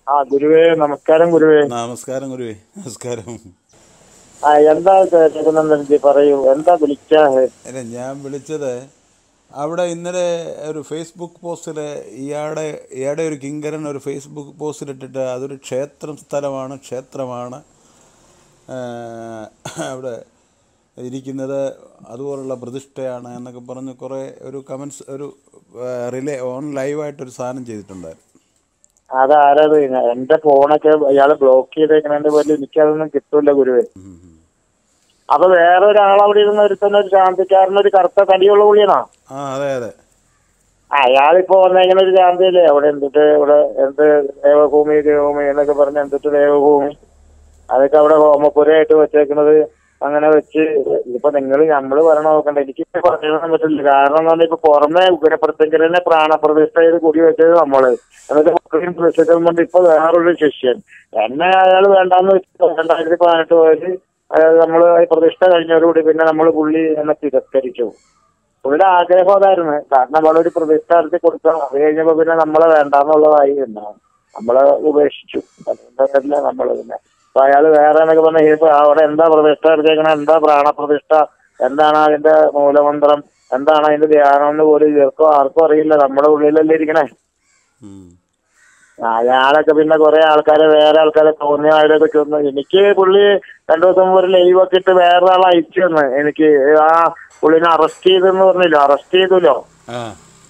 ആ ഗുരുവേ നമസ്കാരം ഗുരുവേ നമസ്കാരം ഗുരുവേ നമസ്കാരം ആ എന്താ ജഗനന്ദൻജി പറയൂ എന്താ വിളിക്കാ അല്ല ഞാൻ വിളിച്ചത് അവിടെ ഇന്നലെ ഒരു ഫേസ്ബുക്ക് പോസ്റ്റിൽ ഇയാടെ ഇയാടെ ഒരു കിങ്കരൻ ഒരു ഫേസ്ബുക്ക് പോസ്റ്റിൽ ഇട്ടിട്ട് അതൊരു ക്ഷേത്രം സ്ഥലമാണ് ക്ഷേത്രമാണ് ആ, അവിടെ ഇരിക്കുന്നത് അതുപോലുള്ള പ്രതിഷ്ഠയാണ് എന്നൊക്കെ പറഞ്ഞ് കുറേ ഒരു കമൻസ് ഒരു റിലേ ഓൺ ലൈവായിട്ടൊരു സാധനം ചെയ്തിട്ടുണ്ടായിരുന്നു അതാരത് എന്റെ ഫോണൊക്കെ ഇയാള് ബ്ലോക്ക് ചെയ്തേക്കണതിന്റെ പോലെ എനിക്കതൊന്നും കിട്ടൂല ഗുരുവേ ഉം, ഉം. അപ്പൊ വേറെ ഒരാൾ അവിടെ ഇരുന്ന് ഒരുത്തന്നെ ഒരു ശാന്തിക്കാരൻ ഒരു കറുത്ത തടിയുള്ള പുള്ളിയാണോ ആ അതെ അതെ അയാളിപ്പോ വന്നേക്കണ ഒരു ശാന്തിയല്ലേ അവിടെ എന്തിട്ട് ഇവിടെ എന്ത് ദേവഭൂമി ദേവഭൂമി എന്നൊക്കെ പറഞ്ഞ് എന്തിട്ട് ദേവഭൂമി അതൊക്കെ അവിടെ ഹോമപുരയായിട്ട് വെച്ചേക്കണത് അങ്ങനെ വെച്ച് ഇപ്പൊ നിങ്ങൾ നമ്മള് പറയണ നോക്കണ്ട എനിക്ക് പറയാൻ പറ്റില്ല കാരണം എന്ന് പറഞ്ഞാൽ ഇപ്പൊ പുറമെ ഉഗ്രപ്രത്യങ്കരനെ പ്രാണപ്രതിഷ്ഠ ചെയ്ത് കുടി വെച്ചത് നമ്മള് എന്നിട്ട് മക്കളെയും പ്രതിഷ്ഠിച്ചത് കൊണ്ട് ഇപ്പൊ വേറൊരു ശിഷ്യൻ എന്നെ അയാൾ വേണ്ടാന്ന് വെച്ചു രണ്ടായിരത്തി പതിനെട്ട് പോയത് അതായത് നമ്മള് ഈ പ്രതിഷ്ഠ കഴിഞ്ഞതോടുകൂടി പിന്നെ നമ്മൾ പുള്ളി എന്നെ തിരസ്കരിച്ചു പുള്ളിയുടെ ആഗ്രഹം അതായിരുന്നു കാരണം നമ്മളൊരു പ്രതിഷ്ഠ നടത്തി കൊടുക്കാം അത് കഴിഞ്ഞപ്പോ പിന്നെ നമ്മളെ വേണ്ടാന്നുള്ളതായി പിന്നെ നമ്മളെ ഉപേക്ഷിച്ചു അതുകൊണ്ടല്ല നമ്മള് പിന്നെ അപ്പൊ അയാള് വേറെ എന്നൊക്കെ പറഞ്ഞ ഇപ്പൊ അവിടെ എന്താ പ്രതിഷ്ഠ എടുത്തേക്കണ എന്താ പ്രാണപ്രതിഷ്ഠ എന്താണ് അതിന്റെ മൂലമന്ത്രം എന്താണ് അതിന്റെ ധ്യാനം എന്ന് പോലും ഇവർക്കും ആർക്കും അറിയില്ല നമ്മുടെ ഉള്ളിലല്ലേ ഇരിക്കണേ ഉം. അയാളൊക്കെ പിന്നെ കുറെ ആൾക്കാരെ വേറെ ആൾക്കാരെ തോന്നിയവരൊക്കെ ചെന്ന് എനിക്ക് പുള്ളി രണ്ടു ദിവസം മുമ്പ് ഒരു ലൈവ് ഒക്കെ ഇട്ട് വേറെ ആളെ അയച്ചു തന്ന് എനിക്ക് ആ പുള്ളിനെ അറസ്റ്റ് ചെയ്തെന്ന് പറഞ്ഞില്ലോ അറസ്റ്റ് ചെയ്തല്ലോ ആ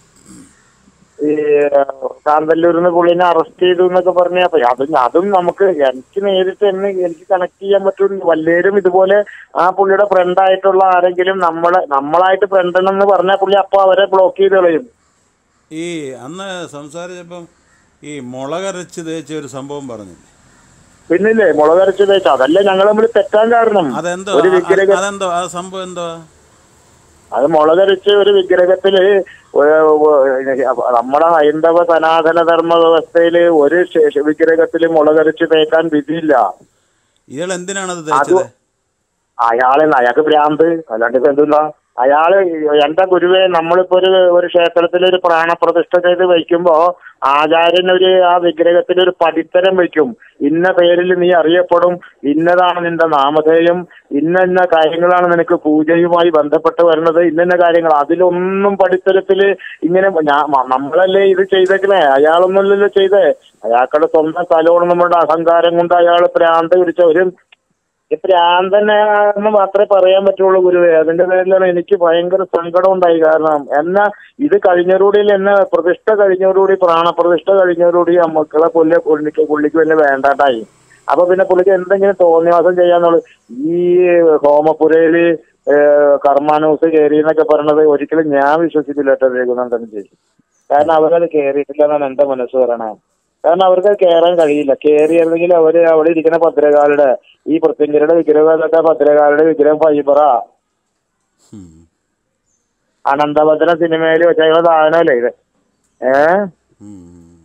ഈ കാന്തല്ലൂരിന്ന് പുള്ളിനെ അറസ്റ്റ് ചെയ്തു എന്നൊക്കെ പറഞ്ഞ അപ്പൊ അതും അതും നമുക്ക് എനിക്ക് നേരിട്ട് എന്നെ എനിക്ക് കണക്ട് ചെയ്യാൻ പറ്റും വല്ലേരും ഇതുപോലെ ആ പുള്ളിയുടെ ഫ്രണ്ട് ആയിട്ടുള്ള ആരെങ്കിലും നമ്മളെ നമ്മളായിട്ട് ഫ്രണ്ട് എന്ന് പറഞ്ഞാൽ പുള്ളി അപ്പൊ അവരെ ബ്ലോക്ക് ചെയ്ത് കളയും ഈ അന്ന് സംസാരിച്ചപ്പം ഈ മുളകരച്ച് തേച്ച ഒരു സംഭവം പറഞ്ഞില്ലേ പിന്നില്ലേ മുളകരച്ച് തേച്ച അതല്ലേ ഞങ്ങൾ തമ്മിൽ തെറ്റാൻ കാരണം അതെന്തോ ഒരു അത് വിഗ്രഹ അതെന്തോ ആ സംഭവം എന്തോ അത് മുളകരച്ച് ഒരു വിഗ്രഹത്തില് ഒരു- ഒരു- നമ്മുടെ ഹൈന്ദവ സനാതന ധർമ്മ വ്യവസ്ഥയില് ഒരു ശ- വിഗ്രഹത്തില് മുളകരച്ച് തേക്കാൻ വിധിയില്ല ഇയാൾ എന്തിനാണ് അത് തേച്ചത് അയാളെ അയാൾക്ക് ഭ്രാന്ത് അല്ലാണ്ട് ഇപ്പൊ എന്തുണ്ടാ അയാള് എന്റെ ഗുരുവെ നമ്മളിപ്പോ ഒരു ഒരു ക്ഷേത്രത്തിൽ ഒരു പ്രാണപ്രതിഷ്ഠ ചെയ്ത് വയ്ക്കുമ്പോ ആചാര്യൻ ഒരു ആ വിഗ്രഹത്തിൽ ഒരു പടിത്തരം വയ്ക്കും ഇന്ന പേരിൽ നീ അറിയപ്പെടും ഇന്നതാണ് നിന്റെ നാമധേയം ഇന്ന ഇന്ന കാര്യങ്ങളാണ് നിനക്ക് പൂജയുമായി ബന്ധപ്പെട്ട് വരുന്നത് ഇന്ന കാര്യങ്ങൾ അതിലൊന്നും പടിത്തരത്തില് ഇങ്ങനെ ഞാൻ നമ്മളല്ലേ ഇത് ചെയ്തേക്കണേ അയാളൊന്നുമല്ലല്ലോ ചെയ്തേ അയാൾക്കുടെ സ്വന്തം സ്ഥലമാണ് നമ്മുടെ അഹങ്കാരം കൊണ്ട് അയാൾ പ്രാന്ത് പിടിച്ച ഒരു ഈ പ്രാന്തനെന്ന് മാത്രമേ പറയാൻ പറ്റുള്ളൂ ഗുരുവേ അതിന്റെ പേരിലാണ് എനിക്ക് ഭയങ്കര സങ്കടം ഉണ്ടായി കാരണം എന്നാ ഇത് കഴിഞ്ഞതോടുകൂടി എന്നെ പ്രതിഷ്ഠ കഴിഞ്ഞതോടുകൂടി പ്രാണപ്രതിഷ്ഠ കഴിഞ്ഞതോടുകൂടി ആ മക്കളെ പുല്ല് പുള്ളിക്ക് പുള്ളിക്ക് പിന്നെ വേണ്ടാണ്ടായി അപ്പൊ പിന്നെ പുള്ളിക്ക് എന്തെങ്കിലും തോന്നിവാസം ചെയ്യാന്നുള്ളു ഈ ഹോമപുരയില് ഏഹ്, കർമാനൂസ് കയറി എന്നൊക്കെ പറയണത് ഒരിക്കലും ഞാൻ വിശ്വസിക്കില്ല കേട്ടോ രഘുനന്ദൻ ചേച്ചി കാരണം അവരത് കയറിയിട്ടില്ല എന്നാണ് എന്റെ മനസ്സ് പറയണേ കാരണം അവർക്ക് അത് കയറാൻ കഴിയില്ല കയറിയിരുന്നെങ്കിൽ അവര് അവിടെ ഇരിക്കുന്ന ഭദ്രകാളുടെ ഈ പൃഥ്വിങ്കരുടെ വിഗ്രഹമൊക്കെ ഭദ്രകാളുടെ വിഗ്രഹം ഫൈബറാ ഉം. അനന്തഭദ്ര സിനിമയിൽ വെച്ചേക്കുന്ന സാധനമല്ലേ ഇത് ഏഹ് ഉം.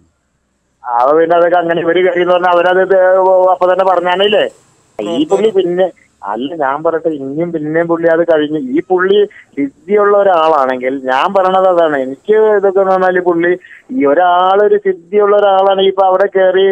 അവ പിന്നെ അതൊക്കെ അങ്ങനെ ഇവര് കഴിയുന്ന പറഞ്ഞാൽ അവരത് ഇത് അപ്പൊ തന്നെ പറഞ്ഞാണില്ലേ ഈ പുള്ളി പിന്നെ അല്ല ഞാൻ പറയട്ടെ ഇനിയും പിന്നെയും പുള്ളി അത് കഴിഞ്ഞു ഈ പുള്ളി സിദ്ധിയുള്ള ഒരാളാണെങ്കിൽ ഞാൻ പറയണത് അതാണ് എനിക്ക് ഇതൊക്കെ എന്ന് പറഞ്ഞാല് പുള്ളി ഈ ഒരാളൊരു സിദ്ധിയുള്ള ഒരാളാണ് ഇപ്പൊ അവിടെ കയറി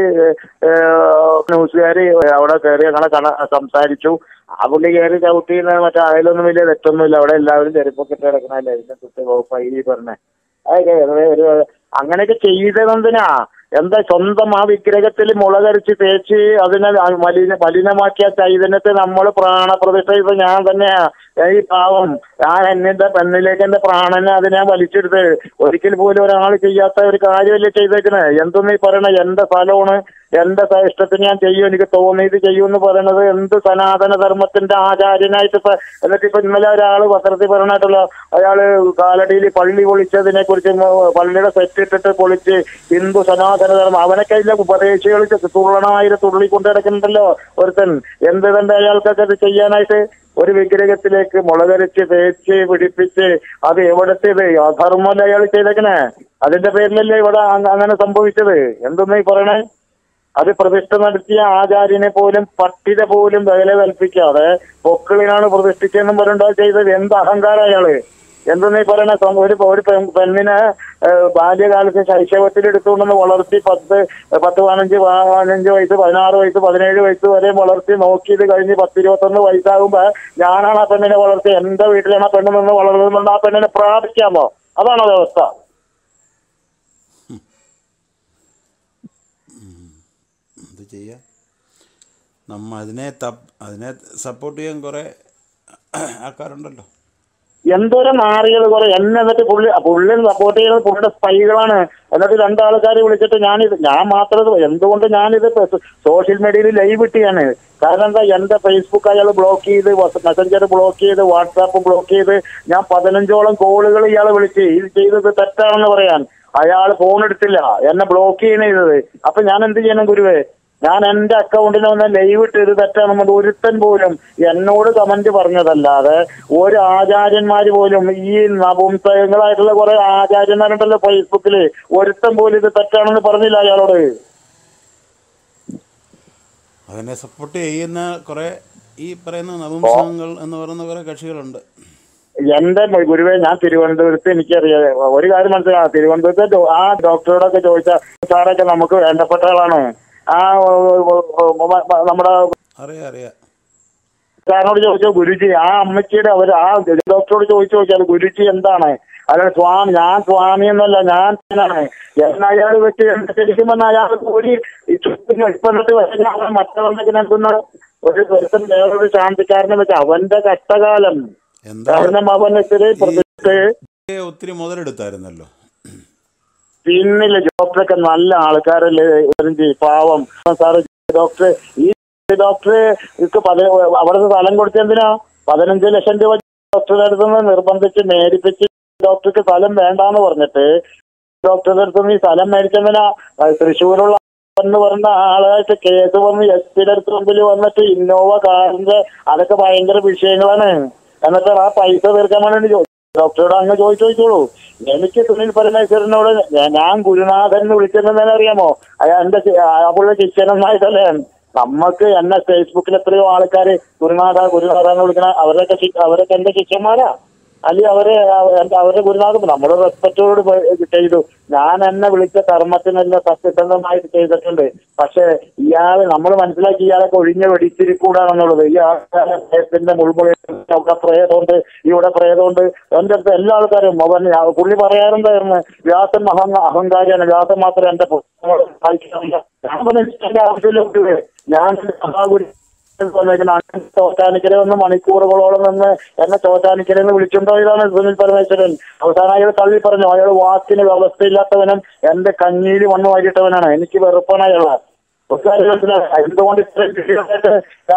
ന്യൂസുകാര് അവിടെ കയറി അങ്ങനെ കണ സംസാരിച്ചു ആ പുള്ളി കയറി ചവിട്ടി മറ്റേ അതിലൊന്നും വലിയ തെറ്റൊന്നുമില്ല അവിടെ എല്ലാവരും ചെരുപ്പൊക്കെ ഇട്ട് കിടക്കണല്ലേ ഇതിന്റെ കുട്ടി വകുപ്പായി ഈ പറഞ്ഞേ അതൊക്കെ വെറുതെ ഒരു അങ്ങനെയൊക്കെ ചെയ്തതെന്തിനാ എന്താ സ്വന്തം ആ വിഗ്രഹത്തിൽ മുളകരച്ച് തേച്ച് അതിനെ മലിന മലിനമാക്കിയ ചൈതന്യത്തെ നമ്മൾ പ്രാണപ്രതിഷ്ഠ ഇപ്പൊ ഞാൻ തന്നെയാ ഈ പാവം ഞാൻ എന്നിന്റെ പെണ്ണിലേക്ക് എന്റെ പ്രാണനെ അതിനെ വലിച്ചെടുത്ത് ഒരിക്കൽ പോലും ഒരാൾ ചെയ്യാത്ത ഒരു കാര്യമല്ലേ ചെയ്തേക്കണേ എന്തെന്ന് ഈ പറയണേ എന്റെ സ്ഥലമാണ് എന്റെ സ- ഇഷ്ടത്തിന് ഞാൻ ചെയ്യും എനിക്ക് തോന്നിയത് ചെയ്യും എന്ന് പറയണത് എന്ത് സനാതന ധർമ്മത്തിന്റെ ആചാര്യനായിട്ട് ഇപ്പൊ എന്നിട്ട് ഇപ്പൊ ഇന്നലെ ഒരാള് പത്രത്തിൽ പറഞ്ഞിട്ടുള്ള അയാള് കാലടിയിൽ പള്ളി പൊളിച്ചതിനെ കുറിച്ച് പള്ളിയുടെ സെറ്റ് ഇട്ടിട്ട് പൊളിച്ച് ഹിന്ദു സനാതന ധർമ്മം അവനൊക്കെ ഇല്ല ഉപദേശികൾ തുള്ളണമായിട്ട് തുള്ളി കൊണ്ട് കിടക്കുന്നുണ്ടല്ലോ ഒരുത്തൻ എന്ത് തന്നെ അയാൾക്കൊക്കെ അത് ചെയ്യാനായിട്ട് ഒരു വിഗ്രഹത്തിലേക്ക് മുളകരച്ച് തേച്ച് പിടിപ്പിച്ച് അത് എവിടത്തേത് അധർമ്മല്ല അയാൾ ചെയ്തേക്കണേ അതിന്റെ പേരിലല്ലേ ഇവിടെ അങ് അങ്ങനെ സംഭവിച്ചത് എന്തെന്ന് ഈ പറയണേ അത് പ്രതിഷ്ഠ നടത്തിയ ആചാര്യനെ പോലും പട്ടിക പോലും വില കൽപ്പിക്കാതെ പൊക്കിളിനാണ് പ്രതിഷ്ഠിച്ചെന്നും പറഞ്ഞിട്ട് അത് ചെയ്തത് എന്ത് അഹങ്കാരം അയാള് എന്തെന്ന് ഈ പറയുന്ന സം- ഒരു ഒരു പെൺ- പെണ്ണിനെ ഏഹ്, ബാല്യകാലത്ത് ശൈശവത്തിൽ എടുത്തുകൊണ്ടൊന്ന് വളർത്തി പത്ത് പത്ത് പതിനഞ്ച് പതിനഞ്ച് വയസ്സ് പതിനാറ് വയസ്സ് പതിനേഴ് വയസ്സ് വരെ വളർത്തി നോക്കിയത് കഴിഞ്ഞ് പത്ത് ഇരുപത്തൊന്ന് വയസ്സാകുമ്പോ ഞാനാണ് ആ പെണ്ണിനെ വളർത്തി എന്റെ വീട്ടിലാണ് ആ പെണ്ണ് നിന്ന് വളർന്നുകൊണ്ട് ആ പെണ്ണിനെ പ്രാപിക്കാമോ അതാണോ വ്യവസ്ഥ എന്ത് ചെയ്യാം നമ്മ അതിനെ തപ്പ് അതിനെ സപ്പോർട്ട് ചെയ്യാൻ കുറേ ആൾക്കാരുണ്ടല്ലോ എന്തോരം നാറികൾ കുറെ എന്നെ എന്നിട്ട് പുള്ളി പുള്ളി സപ്പോർട്ട് ചെയ്യുന്നത് പുള്ളിയുടെ സ്പൈകളാണ് എന്നിട്ട് രണ്ടാൾക്കാർ വിളിച്ചിട്ട് ഞാനിത് ഞാൻ മാത്രം ഇത് എന്തുകൊണ്ട് ഞാനിത് സോഷ്യൽ മീഡിയയിൽ ലൈവ് ഇട്ടിയാണ് കാരണം എന്താ എന്റെ ഫേസ്ബുക്ക് അയാൾ ബ്ലോക്ക് ചെയ്ത് മെസ്സഞ്ചർ ബ്ലോക്ക് ചെയ്ത് വാട്സാപ്പ് ബ്ലോക്ക് ചെയ്ത് ഞാൻ പതിനഞ്ചോളം കോളുകൾ ഇയാളെ വിളിച്ച് ഇത് ചെയ്തത് തെറ്റാണെന്ന് പറയാൻ അയാൾ ഫോൺ എടുത്തില്ല എന്നെ ബ്ലോക്ക് ചെയ്യണത് അപ്പൊ ഞാൻ എന്ത് ചെയ്യണം ഗുരുവേ ഞാൻ എന്റെ അക്കൗണ്ടിൽ ഒന്ന് ലൈവ് ഇട്ട് ഇത് തെറ്റാണെന്നുണ്ട് ഒരുത്തൻ പോലും എന്നോട് കമന്റ് പറഞ്ഞതല്ലാതെ ഒരു ആചാര്യന്മാര് പോലും ഈ നപുംസകങ്ങളായിട്ടുള്ള കുറെ ആചാര്യന്മാരുണ്ടല്ലോ ഫേസ്ബുക്കില് ഒരുത്തൻ പോലും ഇത് തെറ്റാണെന്ന് പറഞ്ഞില്ല അയാളോട് അതിനെ സപ്പോർട്ട് ചെയ്യുന്ന കുറേ ഈ പറയുന്ന നവംസങ്ങൾ എന്ന് പറയുന്ന കുറേ കക്ഷികളുണ്ട് എന്റെ ഗുരുവെ ഞാൻ തിരുവനന്തപുരത്ത് എനിക്കറിയാം ഒരു കാര്യം മനസ്സിലാവും തിരുവനന്തപുരത്ത് ഡോ- ആ ഡോക്ടറോടൊക്കെ ചോദിച്ച സാറൊക്കെ നമുക്ക് വേണ്ടപ്പെട്ട ആളാണ് ആ ഓ, ഓ, ഓ, ഓ, നമ്മുടെ അറിയാം അറിയാം സാറിനോട് ചോദിച്ചോ ഗുരുജി ആ അമ്മച്ചിയുടെ അവർ ആ ഡോക്ടറോട് ചോദിച്ചു നോക്കിയാൽ ഗുരുജി എന്താണ് അല്ല സ്വാമി ഞാൻ സ്വാമി എന്നല്ല ഞാൻ ആണ് എന്ന് അയാൾ വെച്ച് ശരിക്കും പറഞ്ഞാൽ അയാൾ കൂടി ഈ ചുറ്റിന് എളുപ്പത്തിൽ വെച്ചാൽ മറ്റവർക്ക് നൽകുന്ന ഒരു ദിവസം വേറൊരു ശാന്തിക്കാരനെ വെച്ച് അവന്റെ കഷ്ടകാലം എന്താ കാരണം അവനെതിരെ പ്രതിഷ്ഠ ഒത്തിരി മുതലെടുത്തായിരുന്നല്ലോ പിന്നില്ല ഡോക്ടറൊക്കെ നല്ല ആൾക്കാരല്ലേ ഇവരും ചെയ്യും. പാവം സാറ് ഡോക്ടർ ഈ ഡോക്ടർ ഇക്ക് പല അവിടുത്തെ സ്ഥലം കൊടുത്തെന്തിനാ പതിനഞ്ച് ലക്ഷം രൂപ ഡോക്ടറുടെ അടുത്ത് നിന്ന് നിർബന്ധിച്ച് മേടിപ്പിച്ച് ഡോക്ടർക്ക് സ്ഥലം വേണ്ടാന്ന് പറഞ്ഞിട്ട് ഡോക്ടറുടെ അടുത്ത് നിന്ന് ഈ സ്ഥലം മേടിച്ചെന്തിനാ അത് തൃശ്ശൂരുള്ള എന്ന് പറഞ്ഞ ആളായിട്ട് കേസ് വന്ന് എസ് പിയുടെ അടുത്ത് മുമ്പിൽ വന്നിട്ട് ഇന്നോവ കാറിന്റെ അതൊക്കെ ഭയങ്കര വിഷയങ്ങളാണ് എന്നിട്ട് ആ പൈസ തീർക്കാൻ വേണ്ടി ചോ- ഡോക്ടറോട് അങ്ങ് ചോദിച്ചു ചോദിച്ചോളൂ എനിക്ക് സുനിൽ പരമേശ്വരനോട് ഞാ- ഞാൻ ഗുരുനാഥൻ എന്ന് വിളിച്ചിരുന്നതെന്ന് അറിയാമോ അയാൾ എന്റെ ചി- ആ പുള്ളി ശിഷ്യനെന്നായിട്ടല്ലേ നമ്മക്ക് എന്നെ ഫേസ്ബുക്കിൽ എത്രയോ ആൾക്കാര് ഗുരുനാഥ ഗുരുനാഥ എന്ന് വിളിക്കണ അവരൊക്കെ ശി- അവരൊക്കെ എന്റെ ശിഷ്യന്മാരാ അല്ലെങ്കിൽ അവര് അവ- അവരുടെ ഗുരുനാഥം നമ്മൾ റെസ്പെക്റ്റോട് ചെയ്തു ഞാൻ എന്നെ വിളിച്ച കർമ്മത്തിനെല്ലാം സത്യസന്ധമായിട്ട് ചെയ്തിട്ടുണ്ട് പക്ഷെ ഇയാള് നമ്മൾ മനസ്സിലാക്കി ഇയാളൊക്കെ ഒഴിഞ്ഞ വെടിച്ചിരിക്കൂടാണെന്നുള്ളത് ഈ ആൾക്കാരുടെ മുൾമുളി അവിടെ പ്രേതമുണ്ട് ഇവിടെ പ്രേതമുണ്ട് എന്റെ അടുത്ത് എല്ലാ ആൾക്കാരും അവൻ പുള്ളി പറയാറുണ്ടായിരുന്നു വ്യാസൻ മഹാ അഹങ്കാരിയാണ് വ്യാസൻ മാത്രം എന്റെ പുസ്തകങ്ങൾ വായിക്കാറില്ല ഞാൻ പറഞ്ഞു, "എനിക്ക് അതിന്റെ ആവശ്യമില്ല കുട്ടികളെ ഞാൻ മഹാഗുരു ചോറ്റാനിക്കര ഒന്ന് മണിക്കൂറുകളോളം നിന്ന് എന്നെ ചോറ്റാനിക്കര എന്ന് വിളിച്ചുണ്ടോ ഇതാണ് സുനിൽ പരമേശ്വരൻ അവസാനം അയാൾ തള്ളി പറഞ്ഞു അയാൾ വാക്കിന് വ്യവസ്ഥയില്ലാത്തവനും എന്റെ കഞ്ഞിയിൽ മണ്ണ് വാരിയിട്ടവനാണ് എനിക്ക് വെറുപ്പാണ് അയാളെ ഒരു കാര്യം മനസ്സിലായി. എന്തുകൊണ്ട് ഇത്രയും കൃഷികളായിട്ട്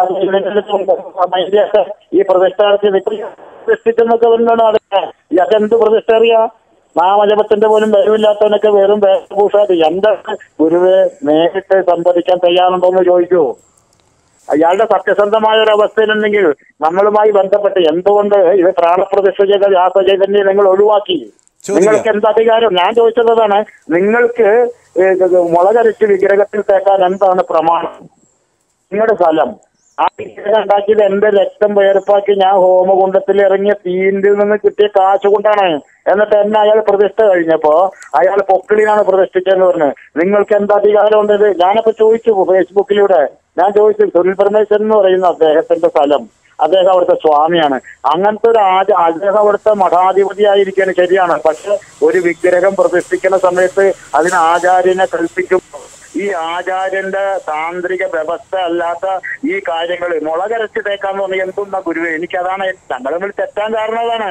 മൈൻഡിയൊക്കെ ഈ പ്രതിഷ്ഠ നടത്തി പ്രതിഷ്ഠിച്ചെന്നൊക്കെ വരുന്നതാണ് ഇയാൾക്ക് എന്ത് പ്രതിഷ്ഠ അറിയാം നാമജപത്തിന്റെ പോലും വരവില്ലാത്തവനൊക്കെ വെറും വേഷഭൂഷാതി എന്റെ ഗുരുവെ നേരിട്ട് സംവദിക്കാൻ തയ്യാറുണ്ടോ എന്ന് ചോദിക്കൂ അയാളുടെ സത്യസന്ധമായ ഒരു അവസ്ഥയിലുണ്ടെങ്കിൽ നമ്മളുമായി ബന്ധപ്പെട്ട് എന്തുകൊണ്ട് ഇത് പ്രാണപ്രതിഷ്ഠ ചെയ്ത വ്യാസചൈതന്യം നിങ്ങൾ ഒഴിവാക്കി ചോദിക്കാം. നിങ്ങൾക്ക് എന്ത് അധികാരം ഞാൻ ചോദിച്ചതാണ് നിങ്ങൾക്ക് ഏ, ഇത് മുളകരച്ച് വിഗ്രഹത്തിൽ തേക്കാൻ എന്താണ് പ്രമാണം നിങ്ങളുടെ സ്ഥലം ആ വിഗ്രഹം ഉണ്ടാക്കിയത് എന്റെ രക്തം വേർപ്പാക്കി ഞാൻ ഹോമകുണ്ടത്തിൽ ഇറങ്ങിയ തീന്റെ നിന്ന് കിട്ടിയ കാശ് കൊണ്ടാണ് എന്നിട്ട് എന്നെ അയാൾ പ്രതിഷ്ഠ കഴിഞ്ഞപ്പോ അയാൾ പൊക്കിളിനാണ് പ്രതിഷ്ഠിച്ചെന്ന് പറഞ്ഞു നിങ്ങൾക്ക് എന്ത് അധികാരം ഉണ്ട് ഇത് ഞാനപ്പോ ചോദിച്ചു ഫേസ്ബുക്കിലൂടെ ഞാൻ ചോദിച്ചു സുനിൽ പരമേശ്വരൻ എന്ന് പറയുന്ന അദ്ദേഹത്തിന്റെ സ്ഥലം അദ്ദേഹം അവിടുത്തെ സ്വാമിയാണ് അങ്ങനത്തെ ഒരു ആച അദ്ദേഹം അവിടുത്തെ മഠാധിപതിയായിരിക്കാണ് ശരിയാണ് പക്ഷെ ഒരു വിഗ്രഹം പ്രതിഷ്ഠിക്കുന്ന സമയത്ത് അതിന് ആചാര്യനെ കൽപ്പിക്കും ഈ ആചാര്യന്റെ താന്ത്രിക വ്യവസ്ഥ അല്ലാത്ത ഈ കാര്യങ്ങൾ മുളകരച്ച് തേക്കാന്ന് പറഞ്ഞ എന്തുന്ന ഗുരുവേ എനിക്കതാണ് ഞങ്ങൾ തമ്മിൽ തെറ്റാൻ കാരണം അതാണ്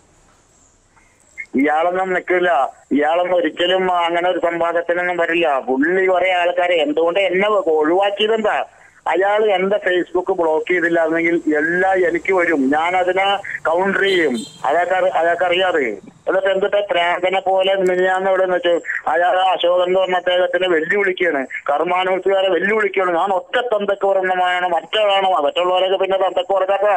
ഇയാളൊന്നും നിൽക്കില്ല ഇയാളൊന്നും ഒരിക്കലും അങ്ങനെ ഒരു സംവാദത്തിനൊന്നും വരില്ല പുള്ളി കുറെ ആൾക്കാരെ എന്തുകൊണ്ട് എന്നെ ഒഴിവാക്കിയതെന്താ അയാൾ എന്റെ ഫേസ്ബുക്ക് ബ്ലോക്ക് ചെയ്തില്ലായിരുന്നെങ്കിൽ എല്ലാം എനിക്ക് വരും ഞാൻ അതിനെ കൗണ്ടർ ചെയ്യും അയാൾക്ക് അയാൾക്ക് അറിയാതെ എന്നിട്ട് എന്തിട്ട് പ്രാന്തനെ പോലെ മിനിഞ്ഞാന്ന് ഇവിടെ വെച്ചു അയാൾ അശോകൻ എന്ന് പറഞ്ഞ അദ്ദേഹത്തിനെ വെല്ലുവിളിക്കുകയാണ് കർമാനുഭവത്തുകാരെ വെല്ലുവിളിക്കുകയാണ് ഞാൻ ഒറ്റ തന്തക്ക് പറഞ്ഞമാണ് മറ്റൊരാണോ മറ്റുള്ളവരൊക്കെ പിന്നെ തന്തക്ക് പറഞ്ഞാ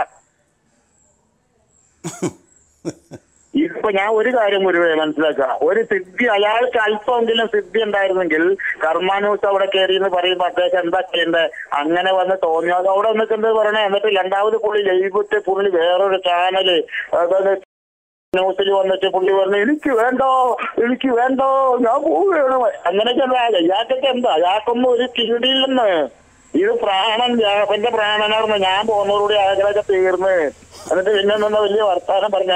ഇപ്പൊ ഞാൻ ഒരു കാര്യം ഒരു മനസ്സിലാക്കുക ഒരു സിദ്ധി അയാൾക്ക് അല്പമെങ്കിലും സിദ്ധി ഉണ്ടായിരുന്നെങ്കിൽ കർമാനൂസ് അവിടെ കയറി എന്ന് പറയുമ്പോ അദ്ദേഹം എന്താ ചെയ്യണ്ടേ അങ്ങനെ വന്ന് തോന്നിയോ അത് അവിടെ നിന്നിട്ട് എന്താ പറയണേ എന്നിട്ട് രണ്ടാമത് പുള്ളി ലൈവിട്ട് പുള്ളി വേറൊരു ചാനല് അതായത് ന്യൂസിൽ വന്നിട്ട് പുള്ളി പറഞ്ഞു എനിക്ക് വേണ്ടോ എനിക്ക് വേണ്ടോ ഞാൻ പോവുകയാണ് അങ്ങനെയൊക്കെ എന്താ ഇയാൾക്കൊക്കെ എന്താ ഇയാൾക്കൊന്നും ഒരു കിണ്ടിയില്ലെന്ന് ഇത് പ്രാണൻ എന്റെ പ്രാണനാർന്ന് ഞാൻ പോകുന്നതോടുകൂടി അയാളൊക്കെ തീർന്ന് എന്നിട്ട് പിന്നെ എന്താ വലിയ വർത്താനം പറഞ്ഞ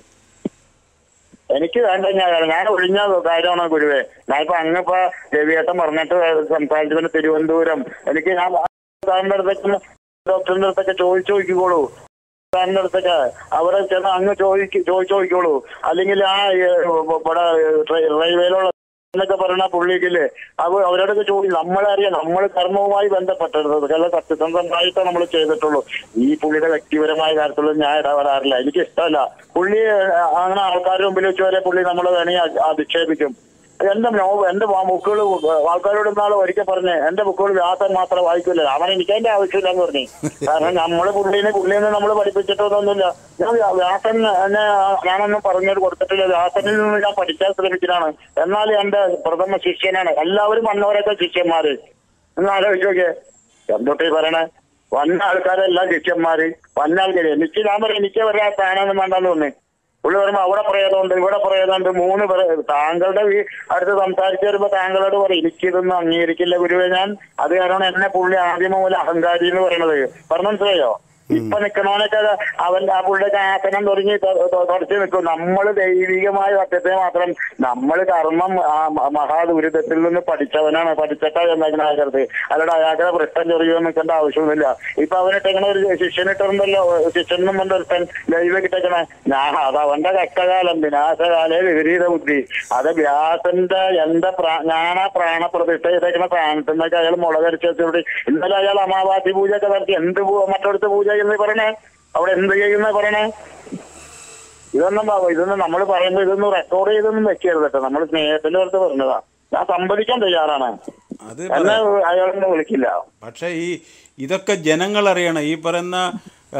എനിക്ക് വേണ്ട ഞാൻ ഞാൻ ഒഴിഞ്ഞ കാര്യമാണ് ഗുരുവേ ഞാൻ ഇപ്പൊ അങ്ങിപ്പോ രവിയേട്ടൻ പറഞ്ഞിട്ട് സംസാരിച്ചതിന് തിരുവനന്തപുരം എനിക്ക് ഞാൻ സാറിന്റെ അടുത്തേക്ക് ഡോക്ടറിന്റെ അടുത്തൊക്കെ ചോദിച്ചു നോക്കിക്കോളൂ സാറിന്റെ അടുത്തൊക്കെ അവിടെ ചെന്ന് അങ്ങ് ചോദിക്ക് ചോദിച്ചു നോക്കിക്കോളൂ അല്ലെങ്കിൽ ആ ഏ, ഇവിടെ റെയി- റെയിൽവേയിലുള്ള എന്നൊക്കെ പറയുന്ന പുള്ളിക്കില്ലേ അവ അവരോടൊക്കെ ചോദിക്കും നമ്മളെ അറിയാം നമ്മൾ കർമ്മവുമായി ബന്ധപ്പെട്ടത് ചില സത്യസന്ധമായിട്ടേ നമ്മൾ ചെയ്തിട്ടുള്ളൂ ഈ പുള്ളിയുടെ വ്യക്തിപരമായ കാര്യത്തിലൊന്നും ഞാൻ ഇടപെടാറില്ല എനിക്ക് ഇഷ്ടമല്ല പുള്ളി ഏഹ്, അങ്ങനെ ആൾക്കാരുടെ മുമ്പിൽ വെച്ച് വരെ പുള്ളി നമ്മൾ വേണമെങ്കിൽ അ- അധിക്ഷേപിക്കും എന്റെ നോ എന്റെ ബുക്കുകൾ ആൾക്കാരോട് നാളെ ഒരിക്കൽ പറഞ്ഞ് എന്റെ ബുക്കുകൾ വ്യാസൻ മാത്രം വായിക്കില്ല അവൻ എനിക്ക് അതിന്റെ ആവശ്യമില്ലെന്ന് പറഞ്ഞു കാരണം നമ്മള് പുള്ളിനെ പുള്ളിനെ നമ്മൾ പഠിപ്പിച്ചിട്ടൊന്നുമില്ല ഞാൻ വ്യാ- വ്യാസൻ എന്നെ ഞാനൊന്നും പറഞ്ഞത് കൊടുത്തിട്ടില്ല വ്യാസനിൽ നിന്ന് ഞാൻ പഠിക്കാൻ ശ്രമിക്കുന്നതാണ് എന്നാൽ എന്റെ പ്രഥമ ശിഷ്യനാണ് എല്ലാവരും വന്നവരൊക്കെ ശിഷ്യന്മാര് എന്ന് ആലോചിച്ച് നോക്കിയേ എന്തൊട്ടീ പറയണേ വന്ന ആൾക്കാരെല്ലാം ശിഷ്യന്മാര് വന്ന ആൾക്കാര് എനിക്ക് ഞാൻ പറയാം എനിക്ക് വരാ സ്ഥാനമൊന്നും വേണ്ടെന്ന് തോന്നി പുള്ളി പറയുമ്പോ അവിടെ പ്രേതമുണ്ട് ഇവിടെ പ്രേതമുണ്ട് മൂന്ന് പേര് താങ്കളുടെ വീ- അടുത്ത് സംസാരിച്ചു വരുമ്പോ താങ്കളോട് പറയും എനിക്കിതൊന്നും അംഗീകരിക്കില്ല ഗുരുവെ ഞാൻ അത് കാരണം എന്നെ പുള്ളി ആദ്യം മുതൽ അഹങ്കാരി എന്ന് പറയണത് പറഞ്ഞു മനസ്സിലായോ ഇപ്പൊ നിക്കണവനൊക്കെ അവൻ ആ പുള്ളിയുടെ ആസനം തുടങ്ങി തുടച്ചു നിൽക്കും നമ്മൾ ദൈവികമായ സത്യത്തെ മാത്രം നമ്മൾ കർമ്മം ആ മ- മഹാദുരിതത്തിൽ നിന്ന് പഠിച്ചവനാണ് പഠിച്ചിട്ടാ എന്താക്കുന്നത് അല്ലാതെ അയാളുടെ പ്രശ്നം ചെറിയോ നിൽക്കേണ്ട ആവശ്യമൊന്നുമില്ല ഇപ്പൊ അവനിട്ടേക്കണ ഒരു ശിഷ്യനിട്ടുണ്ടല്ലോ ശിഷ്യനും കൊണ്ട് ഒരുത്തൻ ലൈവ് കിട്ടേക്കണേ ഞാൻ അത് അവന്റെ കഷ്ടകാലം വിനാശകാലേ വിപരീത ബുദ്ധി അത് വ്യാസന്റെ എന്റെ പ്രാ- ഞാനാ പ്രാണപ്രതിഷ്ഠ ചെയ്തേക്കണ സ്ഥാനത്തുനിന്നൊക്കെ അയാൾ മുളകരച്ച് വെച്ചോടി ഇന്നലെ അയാൾ അമാവാസി പൂജ ഒക്കെ നടത്തി എന്ത് പൂ- മറ്റടുത്ത് പൂജ ചെയ്യുന്ന പറയണേ അവിടെ എന്ത് ചെയ്യുന്ന പറയണേ ഇതൊന്നും ബാബു ഇതൊന്നും നമ്മൾ പറയുമ്പോ ഇതൊന്നും റെക്കോർഡ് ചെയ്തൊന്നും വെക്കരുത് കേട്ടോ നമ്മൾ സ്നേഹത്തിന്റെ അടുത്ത് പറഞ്ഞതാ ഞാൻ സംവദിക്കാൻ തയ്യാറാണ് അത് എന്നെ അയാളൊന്നും വിളിക്കില്ല പക്ഷേ ഈ ഇതൊക്കെ ജനങ്ങൾ അറിയണം ഈ പറയുന്ന ആ,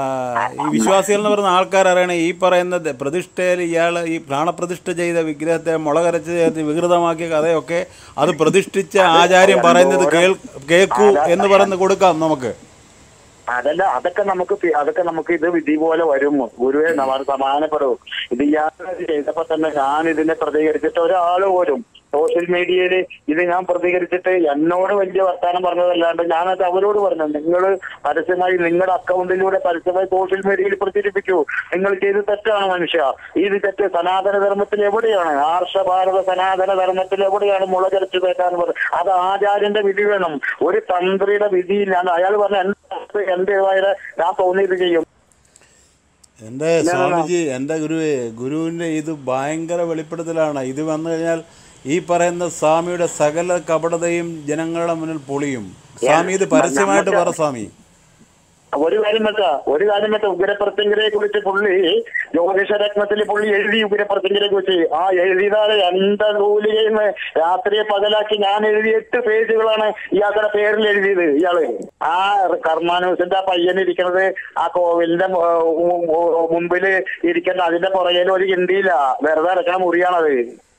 ഈ വിശ്വാസികൾ എന്ന് പറയുന്ന ആൾക്കാർ അറിയണം ഈ പറയുന്ന ദ- പ്രതിഷ്ഠയിൽ ഇയാൾ ഈ പ്രാണപ്രതിഷ്ഠ ചെയ്ത വിഗ്രഹത്തെ മുളകരച്ച് ചേർത്ത് വികൃതമാക്കിയ കഥയൊക്കെ അത് പ്രതിഷ്ഠിച്ച ആചാര്യം പറയുന്നത് കേൾ കേൾക്കൂ എന്ന് പറഞ്ഞ് കൊടുക്കാം നമുക്ക് അതല്ല അതൊക്കെ നമുക്ക് പി- അതൊക്കെ നമുക്ക് ഇത് വിധി പോലെ വരും ഗുരുവെ നമ്മൾ സമാനപ്പെടും ഇത് ഇയാൾ ചെയ്തപ്പോ തന്നെ ഞാൻ ഇതിനെ പ്രതികരിച്ചിട്ട് ഒരാൾ പോലും സോഷ്യൽ മീഡിയയിൽ ഇത് ഞാൻ പ്രതികരിച്ചിട്ട് എന്നോട് വലിയ വർത്താനം പറഞ്ഞതല്ലാണ്ട് ഞാനത് അവരോട് പറഞ്ഞു നിങ്ങൾ പരസ്യമായി നിങ്ങളുടെ അക്കൗണ്ടിലൂടെ പരസ്യമായി സോഷ്യൽ മീഡിയയിൽ പ്രചരിപ്പിക്കൂ നിങ്ങൾ ചെയ്ത് തെറ്റാണ് മനുഷ്യ ഇത് തെറ്റ് സനാതന ധർമ്മത്തിൽ എവിടെയാണ് ആർഷ ഭാരത സനാതന ധർമ്മത്തിൽ എവിടെയാണ് മുളകരച്ച് തേക്കാൻ പറഞ്ഞത് അത് ആചാര്യന്റെ വിധി വേണം ഒരു തന്ത്രിയുടെ വിധിയില്ലാണ്ട് അയാൾ പറഞ്ഞ എന്റെ എന്റെ ഇതായത് ഞാൻ തോന്നിയത് ചെയ്യും എൻ്റെ സ്വാമിജി എൻ്റെ ഗുരുവേ ഗുരുവിൻ്റെ ഇത് ഭയങ്കര വെളിപ്പെടുത്തലാണ് ഇത് വന്നു കഴിഞ്ഞാൽ ഈ പറയുന്ന സ്വാമിയുടെ സകല കപടതയും ജനങ്ങളുടെ മുന്നിൽ പൊളിയും സ്വാമി ഇത് പരസ്യമായിട്ട് പറ സ്വാമി ഒരു കാര്യം വെച്ചാ ഒരു കാര്യം വെച്ചാ ഉഗ്രപ്രത്യങ്കരെ കുറിച്ച് പുള്ളി ജ്യോതിഷരത്നത്തിൽ പുള്ളി എഴുതി ഉഗ്രപ്രത്യങ്കരെ കുറിച്ച് ആ എഴുതിയതാണ് എന്റെ നൂലികയെന്ന് രാത്രിയെ പകലാക്കി ഞാൻ എഴുതിയ എട്ട് പേജുകളാണ് ഇയാളുടെ പേരിൽ എഴുതിയത് ഇയാള് ആ കർമാനൂസിന്റെ ആ പയ്യൻ ഇരിക്കുന്നത് ആ കോവിലിന്റെ മു- മു- മു- മുമ്പില് ഇരിക്കുന്ന അതിന്റെ പുറകിൽ ഒരു കിണ്ടിയില്ല വെറുതെ അടക്കണ മുറിയാണത്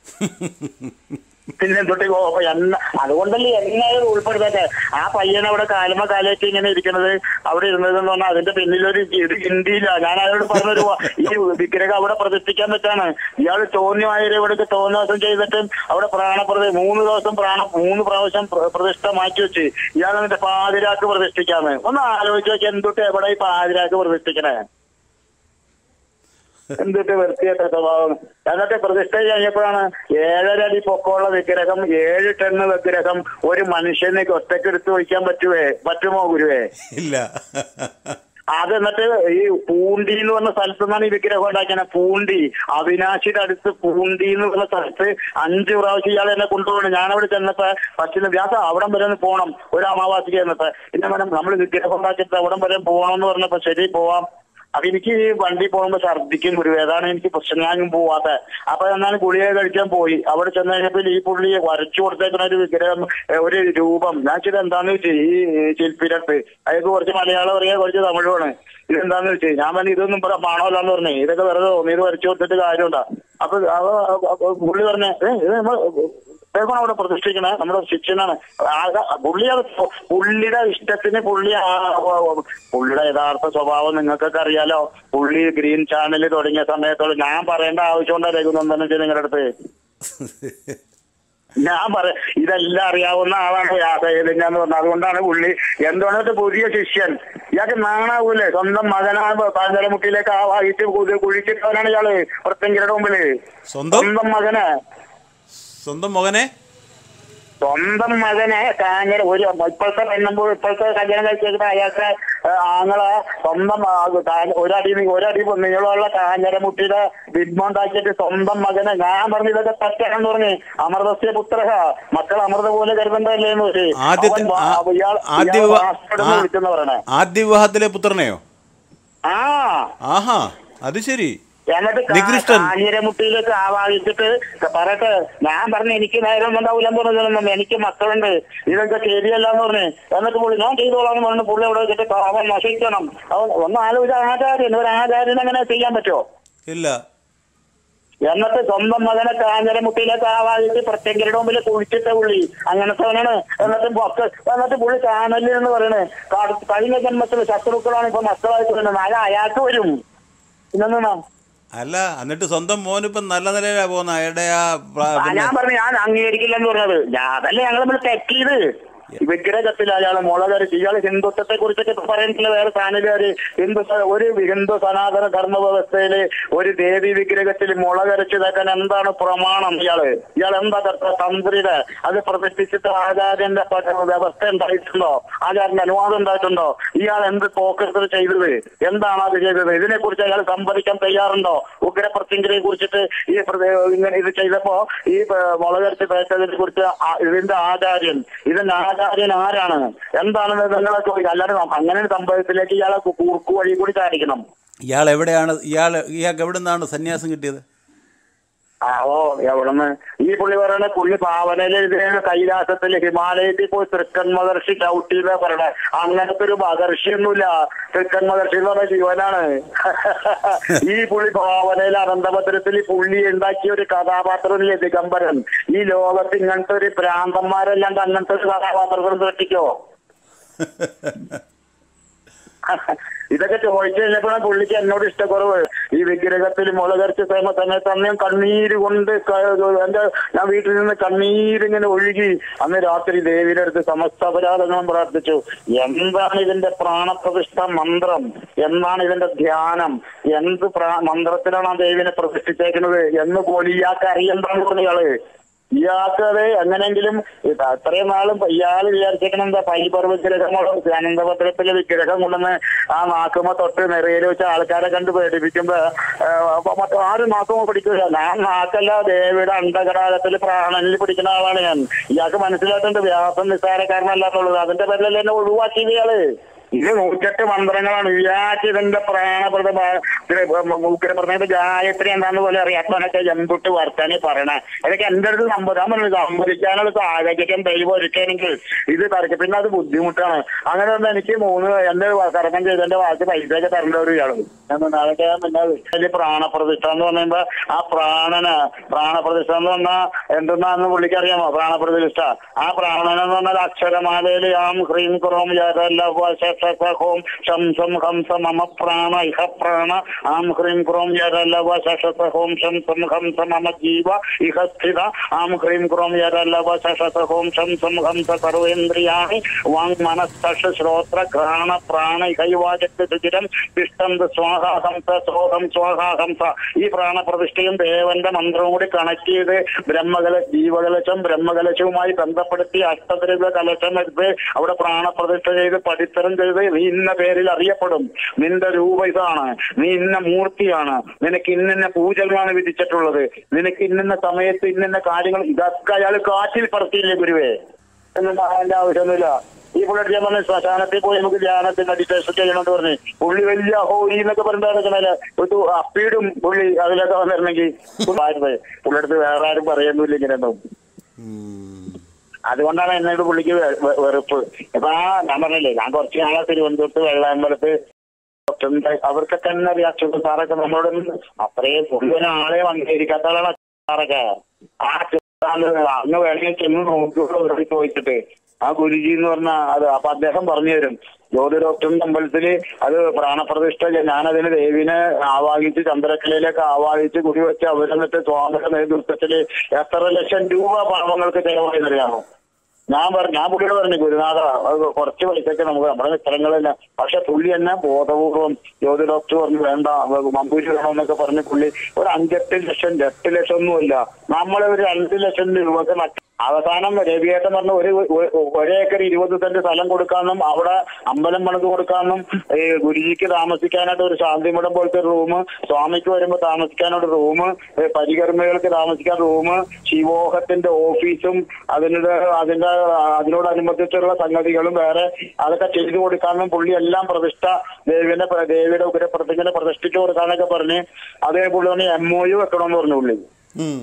പിന്നെ എന്തൊട്ട് അപ്പൊ എന്ന അതുകൊണ്ടല്ലേ എന്നാലും ഉൾപ്പെടുത്താത്തെ ആ പയ്യൻ അവിടെ കാലമ കാലേക്ക് ഇങ്ങനെ ഇരിക്കുന്നത് അവിടെ ഇരുന്നതെന്ന് പറഞ്ഞാൽ അതിന്റെ പിന്നിലൊരു ഇത് ഹിന്ദിയില്ല ഞാൻ അയാളോട് പറഞ്ഞൊരു വാ- ഈ വിഗ്രഹം അവിടെ പ്രതിഷ്ഠിക്കാൻ പറ്റാണ് ഇയാൾ തോന്നിയായാലും ഇവിടെ തോന്നിവാസം ചെയ്തിട്ട് അവിടെ പ്രാണപ്രതി മൂന്ന് ദിവസം പ്രാണ മൂന്ന് പ്രാവശ്യം പ്ര- പ്രതിഷ്ഠ മാറ്റി വെച്ച് ഇയാൾ എന്നിട്ട് പാതിരാക്ക് പ്രതിഷ്ഠിക്കാന്ന് ഒന്ന് ആലോചിച്ച് നോക്കി എന്തൊട്ട് എവിടെ ഈ പാതിരാക്ക് പ്രതിഷ്ഠിക്കണേ എന്തിട്ട് വൃത്തിയായിട്ട സ്വഭാവം എന്നിട്ട് പ്രതിഷ്ഠ കഴിഞ്ഞപ്പോഴാണ് ഏഴര അടി പൊക്കമുള്ള വിഗ്രഹം ഏഴ് ടണ്ണ് വിഗ്രഹം ഒരു മനുഷ്യനെ ഒറ്റയ്ക്ക് എടുത്ത് വയ്ക്കാൻ പറ്റുവേ പറ്റുമോ ഗുരുവേ ഇല്ല അത് എന്നിട്ട് ഈ പൂണ്ടി എന്ന് പറഞ്ഞ സ്ഥലത്ത് നിന്നാണ് ഈ വിഗ്രഹം ഉണ്ടാക്കിയത് പൂണ്ടി അവിനാശിയുടെ അടുത്ത് പൂണ്ടി എന്ന് പറഞ്ഞ സ്ഥലത്ത് അഞ്ച് പ്രാവശ്യം ഇയാൾ എന്നെ കൊണ്ടുപോകണം ഞാൻ അവിടെ ചെന്നപ്പോ പറ്റുന്ന വ്യാസം അവിടം വരെ ഒന്ന് പോകണം ഒരു അമാവാസിക്ക് ചെന്നപ്പോ പിന്നെ മേഡം നമ്മൾ വിഗ്രഹം ഉണ്ടാക്കിയിട്ട് അവിടം വരെ പോകണം എന്ന് പറഞ്ഞപ്പോ ശരി പോവാം അപ്പൊ എനിക്ക് ഈ വണ്ടി പോകുമ്പോ ഛർദ്ദിക്കും ഗുരു ഏതാണ് എനിക്ക് പ്രശ്നം ഞാനും പോവാത്ത അപ്പൊ എന്നാലും ഗുളിക കഴിക്കാൻ പോയി അവിടെ ചെന്ന് കഴിഞ്ഞപ്പോൾ ഈ പുള്ളി വരച്ചു കൊടുത്തേക്കുന്ന ഒരു വിഗ്രഹം ഏ, ഒരു രൂപം ഞാൻ ചെയ്ത് എന്താന്ന് വെച്ചാൽ ഈ ശില്പിരത്ത് അയാൾക്ക് കുറച്ച് മലയാളം അറിയാം കുറച്ച് തമിഴുമാണ് ഇതെന്താന്ന് വെച്ച് ഞാൻ പറഞ്ഞു ഇതൊന്നും ഇവിടെ മാണോല്ലാന്ന് പറഞ്ഞേ ഇതൊക്കെ വെറുതെ തോന്നി ഇത് വരച്ചു കൊടുത്തിട്ട് കാര്യമുണ്ടാ അപ്പൊ അവ- അവ- പുള്ളി പറഞ്ഞ ഏ ഇത് നമ്മ അദ്ദേഹമാണ് അവിടെ പ്രതിഷ്ഠിക്കണേ നമ്മുടെ ശിക്ഷനാണ് ആകെ പുള്ളി അത് പുള്ളിയുടെ ഇഷ്ടത്തിന് പുള്ളി ആ- പുള്ളിയുടെ യഥാർത്ഥ സ്വഭാവം നിങ്ങൾക്കൊക്കെ അറിയാലോ പുള്ളി ഗ്രീൻ ചാനൽ തുടങ്ങിയ സമയത്തോട് ഞാൻ പറയേണ്ട ആവശ്യമുണ്ടോ രഘുനന്ദനം നിങ്ങളുടെ അടുത്ത് ഞാൻ പറ ഇതെല്ലാം അറിയാവുന്ന ആളാണ് യാത്രയെന്ന് പറഞ്ഞത് അതുകൊണ്ടാണ് പുള്ളി എന്തുകൊണ്ടത് പുതിയ ശിഷ്യൻ ഇയാൾക്ക് നാണാവൂലേ സ്വന്തം മകനാ പാഞ്ചരമുട്ടിയിലേക്ക് ആ വായിട്ട് കുഴിച്ചിട്ടവനാണ് ഇയാള് പ്രത്യങ്കിയുടെ മുമ്പില് സ്വന്തം സ്വന്തം മകനെ സ്വന്തം മകനെ സ്വന്തം മകനെ കാഞ്ഞര ഒരു ഇപ്പോഴത്തെ പെണ്ണുമ്പോൾ ഇപ്പോഴത്തെ കല്യാണം കഴിച്ചിട്ട് അയാൾക്ക് ആങ്ങളെ സ്വന്തം ആ, കാ- ഒരടി നീ- ഒരടി നീളമുള്ള കാഞ്ഞരമുട്ടിയുടെ ബിഡ്മോണ്ടാക്കിയിട്ട് സ്വന്തം മകനെ ഞാൻ പറഞ്ഞു ഇതൊക്കെ തെറ്റാണെന്ന് പറഞ്ഞു അമൃതസ്യ പുത്രഹ മക്കൾ അമൃത പോലെ കരുതണ്ടല്ലേ എന്ന് പറഞ്ഞു ആദ്യത്തെ അവൻ വാ- ആ- ഇയാൾ ആദ്യ ഇയാൾ വിവാ- bastard എന്ന് ആ- വിളിച്ചെന്ന് പറയണേ ആദ്യ വിവാഹത്തിലെ പുത്രനെയോ ആ ആഹാ അത് ശരി എന്നിട്ട് നികൃഷ്ടൻ. കാഞ്ഞിരമുട്ടിയിലേക്ക് ആവാഹിച്ചിട്ട് പറയട്ടെ ഞാൻ പറഞ്ഞു എനിക്ക് നേരം ഉണ്ടാവില്ലെന്ന് പറഞ്ഞതൊന്നും എനിക്ക് മക്കളുണ്ട് ഇതൊക്കെ ശരിയല്ലെന്ന് പറഞ്ഞു എന്നിട്ട് പുള്ളി ഞാൻ ചെയ്തോളാന്ന് പറഞ്ഞു പുള്ളി അവിടെ വെച്ചിട്ട് അവൻ നശിക്കണം അവൻ ഒന്ന് ആലോചിച്ച ആചാര്യൻ ഒരു ആചാര്യൻ അങ്ങനെ ചെയ്യാൻ പറ്റുമോ ഇല്ല എന്നിട്ട് സ്വന്തം മകനെ കാഞ്ഞിരമുട്ടിയിലേക്ക് ആവാഹിച്ച് പ്രത്യേകരുടെ മുമ്പിൽ കുഴിച്ചിട്ട പുള്ളി അങ്ങനത്തെവനാണ് എന്നിട്ട് പൊക്ക- എന്നിട്ട് പുള്ളി ചാനലിൽ എന്ന് പറയണേ കാ- കഴിഞ്ഞ ജന്മത്തിൽ ശത്രുക്കളാണ് ഇപ്പൊ മക്കളായിട്ട് വരുന്നത് നാളെ അയാൾക്ക് വരും പിന്നെന്താ അല്ല എന്നിട്ട് സ്വന്തം മോനിപ്പം നല്ല നിലയിലാ പോകുന്ന അയാളുടെ ആ പ്ര- ആ, പിന്നെ ഞാൻ പറഞ്ഞു ഞാൻ അംഗീകരിക്കില്ലെന്ന് പറഞ്ഞത് ഞാൻ അതല്ലേ ഞങ്ങൾ നമ്മൾ തെറ്റിയത് വിഗ്രഹത്തിൽ അയാളെ മുളകരച്ച് ഇയാൾ ഹിന്ദുത്വത്തെ കുറിച്ചൊക്കെ ഇപ്പൊ പറയുന്നില്ല വേറെ ചാനലുകാര് ഹിന്ദു സ- ഒരു ഹിന്ദു സനാതന ധർമ്മ വ്യവസ്ഥയില് ഒരു ദേവി വിഗ്രഹത്തിൽ മുളകരച്ച് ഇതാക്കാൻ എന്താണ് പ്രമാണം ഇയാള് ഇയാൾ എന്താ കർത്ത തന്ത്രിയുടെ അത് പ്രതിഷ്ഠിച്ചിട്ട് ആചാര്യന്റെ പ- വ്യവസ്ഥ ഉണ്ടായിട്ടുണ്ടോ ആചാര്യന്റെ അനുവാദം ഉണ്ടായിട്ടുണ്ടോ ഇയാൾ എന്ത് പോക്കറ്റ് ചെയ്തത് എന്താണ് അത് ചെയ്തത് ഇതിനെ കുറിച്ച് അയാൾ സംവദിക്കാൻ തയ്യാറുണ്ടോ ഉഗ്രപ്രത്യങ്കിനെ കുറിച്ചിട്ട് ഈ പ്രദേ- ഇങ്ങനെ ഇത് ചെയ്തപ്പോ ഈ പ- മുളകരച്ച് തേച്ചതിനെ കുറിച്ച് ആ- ഇതിന്റെ ആചാര്യൻ ഇതിന്റെ ആചാര്യൻ ആരാണ് എന്താണെന്ന് നിങ്ങളെ ചോദിക്കുക അല്ലാതെ നം- അങ്ങനെ ഒരു സംഭവത്തിലേക്ക് ഇയാളെ കു- കുറുക്കു വഴി കൂടി കാണിക്കണം ഇയാൾ എവിടെയാണ് ഇയാൾ ഇയാൾക്ക് എവിടെ നിന്നാണ് സന്യാസം കിട്ടിയത് ആ ഓ എവിടുന്ന് ഈ പുള്ളി പറയണ പുള്ളി ഭാവനയില് ഇതിന് കൈലാസത്തില് ഹിമാലയത്തിൽ പോയി തൃക്കൻ മഹർഷി ചവിട്ടിയെന്നാ പറയണേ അങ്ങനത്തെ ഒരു മഹർഷിയൊന്നുമില്ല തൃക്കൻ മഹർഷി എന്ന് പറഞ്ഞ ജീവനാണ് ഈ പുള്ളി ഭാവനയിൽ അനന്തഭദ്രത്തിൽ ഈ പുള്ളി ഉണ്ടാക്കിയ ഒരു കഥാപാത്രമില്ലേ ദിഗംബരൻ ഈ ലോകത്ത് ഇങ്ങനത്തെ ഒരു ഭ്രാന്തന്മാരല്ലാണ്ട് അങ്ങനത്തെ ഒരു കഥാപാത്രങ്ങൾ സൃഷ്ടിക്കോ ഇതൊക്കെ ചോദിച്ചു കഴിഞ്ഞപ്പോഴാണ് പുള്ളിക്ക് എന്നോട് ഇഷ്ടക്കുറവ് ഈ വിഗ്രഹത്തിൽ മുളകരച്ച സമയ സമയത്ത് അന്ന് ഞാൻ കണ്ണീര് കൊണ്ട് ക- എന്റെ ഞാൻ വീട്ടിൽ നിന്ന് കണ്ണീരിങ്ങനെ ഒഴുകി അന്ന് രാത്രി ദേവിയുടെ അടുത്ത് സമസ്ത അപരാധങ്ങളും പ്രാർത്ഥിച്ചു എന്താണ് ഇതിന്റെ പ്രാണപ്രതിഷ്ഠ മന്ത്രം എന്താണ് ഇതിന്റെ ധ്യാനം എന്ത് പ്രാ- മന്ത്രത്തിലാണ് ആ ദേവിനെ പ്രതിഷ്ഠിച്ചേക്കുന്നത് എന്ന് പോലും ഇയാൾക്ക് അറിയണ്ടെന്ന് പറഞ്ഞ ഇയാള് ഇയാൾക്കത് എങ്ങനെങ്കിലും ഇത് അത്രയും നാളും ഇയാൾ വിചാരിച്ചേക്കണം എന്താ പൈപർ വിഗ്രഹങ്ങളോ അനന്തപത്രത്തിലെ വിഗ്രഹം കൊണ്ടുവന്ന് ആ നാക്കുമ്പോ തൊട്ട് നിറയിൽ വെച്ച ആൾക്കാരെ കണ്ട് പേടിപ്പിക്കുമ്പോ ആ, അപ്പൊ മറ്റേ ആരും നാക്കുമ്പോ പിടിക്കില്ല ഞാൻ നാക്കല്ല ദേവിയുടെ അണ്ടകടാകത്തിൽ പ്രാണനിൽ പിടിക്കുന്ന ആളാണ് ഞാൻ ഇയാൾക്ക് മനസ്സിലായിട്ടുണ്ട് വ്യാസം നിസ്സാരക്കാരനല്ലാത്തുള്ളത് അതിന്റെ പേരിലല്ലേ എന്നെ ഒഴിവാക്കിയത് ഇയാള് ഇത് നൂറ്റെട്ട് മന്ത്രങ്ങളാണ് ഇയാൾക്ക് ഇതിന്റെ പ്രാണപ്രദ ഉഗ്രപ്രദ ഗായത്രി എന്താന്ന് പോലെ അറിയാത്തവനൊക്കെ എന്തൊട്ട് വർത്താനെ പറയണേ അതൊക്കെ എന്റെ അടുത്ത് സമ്മതം പറഞ്ഞു സമ്മതിക്കാനുള്ള സാഹചര്യം ദൈവം ഒരുക്കണമെങ്കിൽ ഇത് തരക്ക് പിന്നെ അത് ബുദ്ധിമുട്ടാണ് അങ്ങനെ വന്ന് എനിക്ക് മൂന്ന് എന്റെ കറക്കം ചെയ്തതിന്റെ ബാക്കി പൈസ ഒക്കെ തരേണ്ട ഒരു ഇയാള് അതൊക്കെ പിന്നെ വലിയ പ്രാണപ്രതിഷ്ഠ എന്ന് പറയുമ്പോ ആ പ്രാണന് പ്രാണപ്രതിഷ്ഠ എന്ന് പറഞ്ഞാൽ എന്തെന്നാന്ന് പുള്ളിക്ക് അറിയാമോ പ്രാണപ്രതിഷ്ഠ ആ പ്രാണൻ എന്ന് പറഞ്ഞാൽ അക്ഷരമാലയിൽ ആം ഹ്രീം ക്രോം യരലവോം ഷം സം ഹം സം മമ പ്രാണ ഇഹ പ്രാണ ആം ഹ്രീം ക്രോം യരലവ ഹോം ഷം സം ഹം സം മമ ജീവ ഇഹ സ്ഥിത ആം ഹ്രീം ക്രോം യരലവ ഹോം ഷം സം ഹം സ സർവേന്ദ്രിയാണി വാങ് മനസ്തഷ ശ്രോത്ര ഘ്രാണ പ്രാണ ഇഹൈവാചത്ത് സുചിരം തിഷ്ടന്ത് സ്വാഹാഹംസ സോഹം സ്വാഹാഹംസ ഈ പ്രാണപ്രതിഷ്ഠയും ദേവന്റെ മന്ത്രവും കൂടി കണക്ട് ചെയ്ത് ബ്രഹ്മകല ജീവകലശം ബ്രഹ്മകലശവുമായി ബന്ധപ്പെടുത്തി അഷ്ടദ്രവ്യ കലശം എടുത്ത് അവിടെ പ്രാണപ്രതിഷ്ഠ ചെയ്ത് പടിത്തരം ചെയ്ത് നീ ഇന്ന പേരിൽ അറിയപ്പെടും നിന്റെ രൂപ ഇതാണ് നീ ഇന്ന മൂർത്തിയാണ് നിനക്ക് ഇന്നിന്ന പൂജകളാണ് വിധിച്ചിട്ടുള്ളത് നിനക്ക് ഇന്നിന്ന സമയത്ത് ഇന്നിന്ന കാര്യങ്ങൾ ഇതൊക്കെ അയാൾ കാറ്റിൽ പറത്തിയില്ലേ ഗുരുവേ എന്നും അതിന്റെ ആവശ്യമൊന്നുമില്ല ഈ പുള്ളി ഞാൻ പറഞ്ഞ ശ്മശാനത്തിൽ പോയി നമുക്ക് ധ്യാനത്തിന് മെഡിറ്റേഷൻ ചെയ്യണമെന്ന് പറഞ്ഞ് പുള്ളി വലിയ ഹോലി എന്നൊക്കെ പറഞ്ഞിട്ട് നടക്കണല്ലേ ഒരു അപ്പീടും പുള്ളി അതിലൊക്കെ വന്നിരുന്നെങ്കിൽ പുള്ളിയടുത്ത് വേറെ ആരും പറയുന്നില്ല ഇങ്ങനെയൊന്നും ഉം. അതുകൊണ്ടാണ് എന്നോട് പുള്ളിക്ക് വെ- വെ- വെറുപ്പ് ഇപ്പൊ ആ ഞാൻ പറഞ്ഞില്ലേ ഞാൻ കുറച്ച് നാളെ തിരുവനന്തപുരത്ത് വെള്ളാമ്പലത്ത് ഉണ്ട്. അവർക്കൊക്കെ തന്നെ റിയാക്ഷൻ സാറൊക്കെ നമ്മളോട് അത്രയും പുള്ളി ആളെ അംഗീകരിക്കാത്ത ആളാണ് സാറൊക്കെ ആ അന്ന് അന്ന് വേണമെങ്കിൽ ചെന്ന് നോക്കിയോളൂ ഇവിടെ ചോദിച്ചിട്ട് ആ ഗുരുജി എന്ന് പറഞ്ഞ അത് അപ്പൊ അദ്ദേഹം പറഞ്ഞു തരും ജ്യോതി ഡോക്ടറിന്റെ അമ്പലത്തില് അത് പ്രാണപ്രതിഷ്ഠ ചെയ്യ- ഞാനതിന് ദേവിനെ ആവാഹിച്ച് ചന്ദ്രക്കലയിലേക്ക് ആവാഹിച്ച് കുടിവെച്ച് അവരെന്നിട്ട് സ്വാമിയുടെ നേതൃത്വത്തില് എത്ര ലക്ഷം രൂപ പാവങ്ങൾക്ക് ചെലവായെന്നറിയാമോ ഞാൻ പറഞ്ഞു ഞാൻ പുള്ളിയോട് പറഞ്ഞു ഗുരുനാഥ അത് കുറച്ച് പൈസക്ക് നമുക്ക് നമ്മുടെ മിത്രങ്ങളില്ല പക്ഷെ പുള്ളി തന്നെ ബോധപൂർവം ജ്യോതി ഡോക്ടർ പറഞ്ഞു വേണ്ട മമ്പൂരി വേണമെന്നൊക്കെ പറഞ്ഞ് പുള്ളി ഒരു അഞ്ചെട്ട് ലക്ഷം എട്ട് ലക്ഷം ഒന്നുമില്ല നമ്മളെ ഒരു രണ്ട് ലക്ഷം രൂപക്ക് നട്ട അവസാനം രവിയേട്ടൻ പറഞ്ഞ ഒരു ഒരു- ഒരേക്കർ ഇരുപത് സെന്റ് സ്ഥലം കൊടുക്കാന്നും അവിടെ അമ്പലം പണിത് കൊടുക്കാന്നും ഈ ഗുരുജിക്ക് താമസിക്കാനായിട്ട് ഒരു ശാന്തിമഠം പോലത്തെ റൂം സ്വാമിക്ക് വരുമ്പോ താമസിക്കാനൊരു റൂം പരികർമ്മികൾക്ക് താമസിക്കാൻ റൂം ശിവോഹത്തിന്റെ ഓഫീസും അതിന്റെ അതിന്റെ അതിനോടനുബന്ധിച്ചുള്ള സംഗതികളും വേറെ അതൊക്കെ ചെയ്തു കൊടുക്കാനും പുള്ളി എല്ലാം പ്രതിഷ്ഠ ദേവിന്റെ പ്ര- ദേവിയുടെ ഉഗ്രപ്രതിജ്ഞനെ പ്രതിഷ്ഠിച്ചു കൊടുക്കാനൊക്കെ പറഞ്ഞ് അതേ പുള്ളി പറഞ്ഞ് എം ഒ യു വെക്കണമെന്ന് പറഞ്ഞു പുള്ളി ഉം.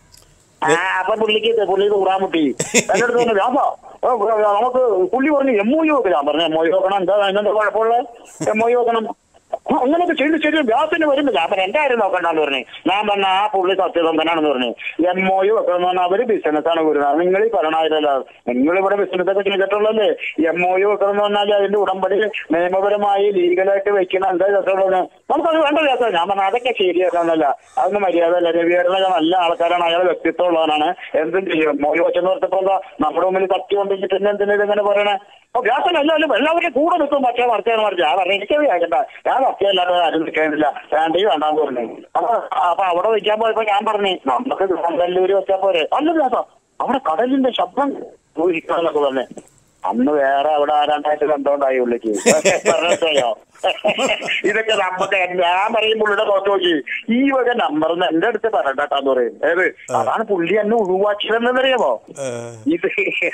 ആ അപ്പൊ പുള്ളിക്ക് പുള്ളി ഊറാമുട്ടി എന്നോട് പറഞ്ഞു വ്യാപാ നമുക്ക് പുള്ളി പറഞ്ഞു എം ഒ യു വെക്കാം ഞാൻ പറഞ്ഞു എം ഒ യു വെക്കണം എന്താ അതിനെന്താ കുഴപ്പമുള്ള എം ഒ യു വെക്കണം ആ, അങ്ങനെയൊക്കെ ചെയ്ത് ശരി വ്യാസിന് വരുന്നില്ല അപ്പൊ എന്റെ കാര്യം നോക്കണ്ടെന്ന് പറഞ്ഞു ഞാൻ പറഞ്ഞ ആ പുള്ളി സത്യസന്ധനാണെന്ന് പറഞ്ഞു എം ഒ യു വെക്കണം എന്ന് പറഞ്ഞാൽ അവര് ബിസിനസ്സാണ് വരുന്നത് നിങ്ങൾ ഈ പറയണായിരല്ല നിങ്ങൾ ഇവിടെ ബിസിനസ് ഒക്കെ ചെയ്തിട്ടുള്ളല്ലേ എം ഒ യു വെക്കണം എന്ന് പറഞ്ഞാൽ അതിന്റെ ഉടമ്പടി നിയമപരമായി ലീഗലായിട്ട് വെക്കണം എന്താ രസമുള്ളത് നമുക്കത് വേണ്ട വ്യാസം ഞാൻ പറഞ്ഞ അതൊക്കെ ശരിയാക്കാന്നല്ല അതൊന്നും മര്യാദ അല്ല രവിയേട്ടനൊക്കെ നല്ല ആൾക്കാരാണ് അയാൾ വ്യക്തിത്വം ഉള്ളവനാണ് എന്തും ചെയ്യും മോയി വെച്ചെന്ന് പറഞ്ഞപ്പോ എന്താ നമ്മുടെ മുമ്പിൽ സത്യം ഉണ്ടെങ്കിൽ പിന്നെ എന്തിനാ ഇതെങ്ങനെ പറയണേ അപ്പൊ വ്യാസൻ എല്ലാവരും എല്ലാവരും കൂടെ നിൽക്കും പക്ഷേ മറിച്ചാണ് മറിച്ച് ഞാൻ പറഞ്ഞു എനിക്കത് കേൾക്കണ്ട ഞാൻ സത്യമല്ലാതെ ആരും നിൽക്കുന്നില്ല വേണ്ടി വേണ്ടാന്ന് പറഞ്ഞു അപ്പൊ അപ്പൊ അവിടെ വയ്ക്കാൻ പോയപ്പോ ഞാൻ പറഞ്ഞു നമുക്ക് കല്ലൂര് വെച്ചാൽ പോരെ അല്ല വ്യാസം അവിടെ കടലിന്റെ ശബ്ദം ഊഹിക്കാന്നൊക്കെ പറഞ്ഞു അന്ന് വേറെ അവിടെ ആരാണ്ടായിട്ട് കണ്ടോണ്ടായി ഉള്ളിക്ക് പറഞ്ഞോ ഇതൊക്കെ നമുക്ക് ഞാൻ പറയും പുള്ളിയുടെ പുറത്ത് നോക്കി ഈ വക നമ്പർ എന്റെ അടുത്ത് പറയണ്ടാന്ന് പറയും ഏത് അതാണ് പുള്ളി എന്നെ ഒഴിവാക്കിയതെന്നറിയാമോ ഏഹ്. ഇത്